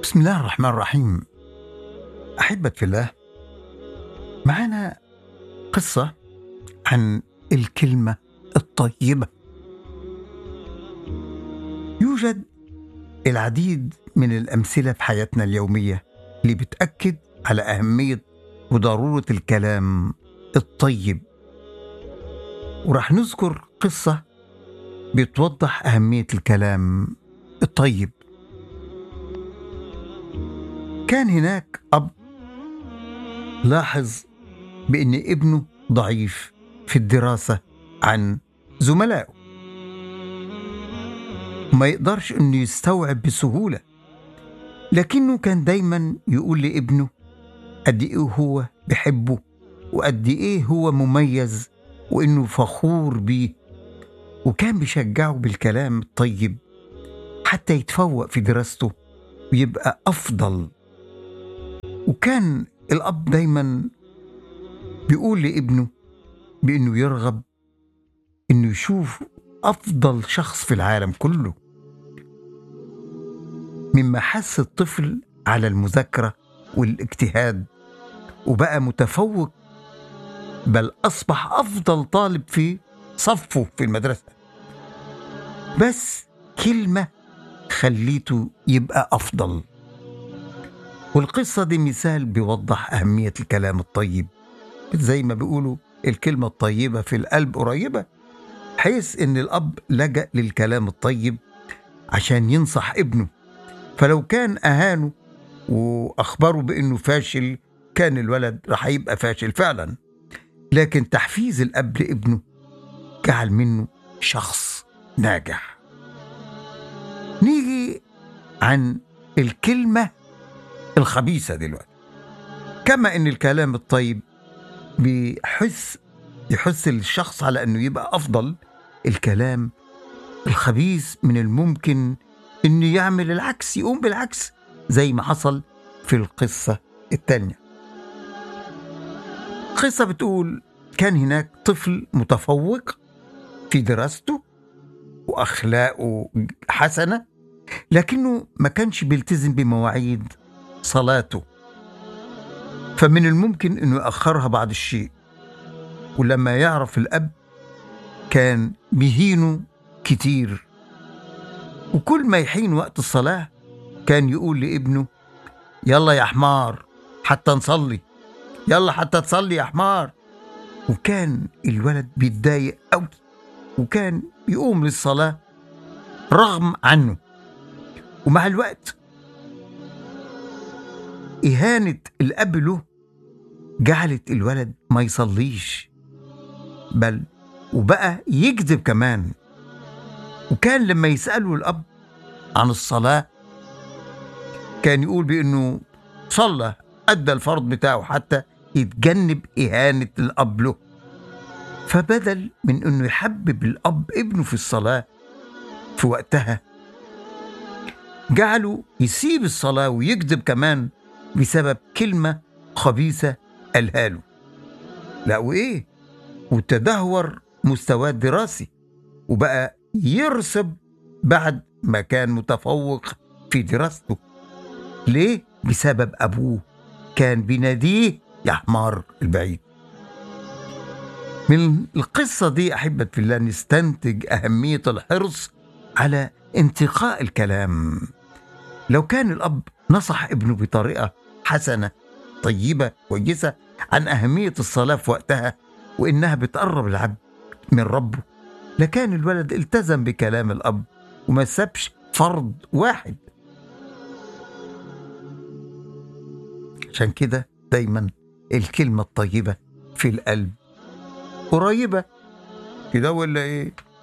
بسم الله الرحمن الرحيم أحبة في الله معنا قصة عن الكلمة الطيبة يوجد العديد من الأمثلة في حياتنا اليومية اللي بتأكد على أهمية وضرورة الكلام الطيب وراح نذكر قصة بتوضح أهمية الكلام الطيب كان هناك أب لاحظ بأن ابنه ضعيف في الدراسة عن زملائه ما يقدرش أنه يستوعب بسهولة لكنه كان دايما يقول لابنه قد إيه هو بحبه وقد إيه هو مميز وإنه فخور بيه وكان بيشجعه بالكلام الطيب حتى يتفوق في دراسته ويبقى أفضل وكان الأب دايما بيقول لابنه بأنه يرغب أنه يشوف أفضل شخص في العالم كله مما حس الطفل على المذاكرة والاجتهاد وبقى متفوق بل أصبح أفضل طالب في صفه في المدرسة بس كلمة خليته يبقى أفضل والقصة دي مثال بيوضح أهمية الكلام الطيب زي ما بيقولوا الكلمة الطيبة في القلب قريبة حيث إن الأب لجأ للكلام الطيب عشان ينصح ابنه فلو كان أهانه وأخبره بأنه فاشل كان الولد رح يبقى فاشل فعلا لكن تحفيز الأب لابنه جعل منه شخص ناجح نيجي عن الكلمة الخبيثة دلوقتي كما ان الكلام الطيب بيحس يحس الشخص على انه يبقى افضل الكلام الخبيث من الممكن انه يعمل العكس يقوم بالعكس زي ما حصل في القصة التانية قصة بتقول كان هناك طفل متفوق في دراسته واخلاقه حسنه لكنه ما كانش بيلتزم بمواعيد صلاته فمن الممكن انه ياخرها بعض الشيء ولما يعرف الاب كان بيهينه كتير وكل ما يحين وقت الصلاه كان يقول لابنه يلا يا حمار حتى نصلي يلا حتى تصلي يا حمار وكان الولد بيتضايق قوي وكان يقوم للصلاة رغم عنه ومع الوقت إهانة الأب له جعلت الولد ما يصليش بل وبقى يكذب كمان وكان لما يسأله الأب عن الصلاة كان يقول بأنه صلى أدى الفرض بتاعه حتى يتجنب إهانة الأب له فبدل من انه يحبب الاب ابنه في الصلاه في وقتها جعله يسيب الصلاه ويكذب كمان بسبب كلمه خبيثه قالها له لا وايه وتدهور مستواه الدراسي وبقى يرسب بعد ما كان متفوق في دراسته ليه بسبب ابوه كان بيناديه يا حمار البعيد من القصة دي أحبة في الله نستنتج أهمية الحرص على انتقاء الكلام لو كان الأب نصح ابنه بطريقة حسنة طيبة كويسة عن أهمية الصلاة في وقتها وإنها بتقرب العبد من ربه لكان الولد التزم بكلام الأب وما سابش فرض واحد عشان كده دايما الكلمة الطيبة في القلب قريبة كده ولا ايه